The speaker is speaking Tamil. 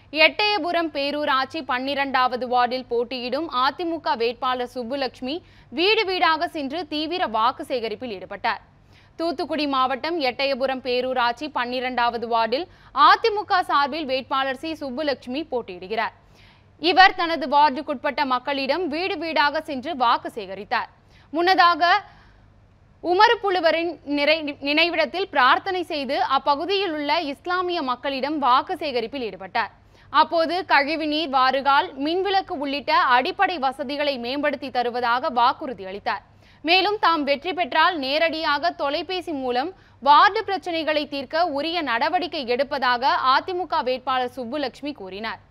எட்டயபுரம் பேரூராட்சி பன்னிரண்டாவது வார்டில் போட்டியிடும் அதிமுக வேட்பாளர் சுப்புலட்சுமி வீடு வீடாக சென்று தீவிர வாக்கு சேகரிப்பில் ஈடுபட்டார் தூத்துக்குடி மாவட்டம் எட்டயபுரம் பேரூராட்சி பன்னிரண்டாவது வார்டில் அதிமுக சார்பில் வேட்பாளர் சி சுப்புலட்சுமி போட்டியிடுகிறார் இவர் தனது வார்டுக்குட்பட்ட மக்களிடம் வீடு வீடாக சென்று வாக்கு சேகரித்தார் முன்னதாக உமர் புலுவரின் நிறை நினைவிடத்தில் பிரார்த்தனை செய்து அப்பகுதியில் உள்ள இஸ்லாமிய மக்களிடம் வாக்கு சேகரிப்பில் ஈடுபட்டார் அப்போது கழிவுநீர் வாறுகால் மின்விளக்கு உள்ளிட்ட அடிப்படை வசதிகளை மேம்படுத்தி தருவதாக வாக்குறுதி அளித்தார் மேலும் தாம் வெற்றி பெற்றால் நேரடியாக தொலைபேசி மூலம் வார்டு பிரச்சனைகளை தீர்க்க உரிய நடவடிக்கை எடுப்பதாக அதிமுக வேட்பாளர் சுப்புலட்சுமி கூறினார்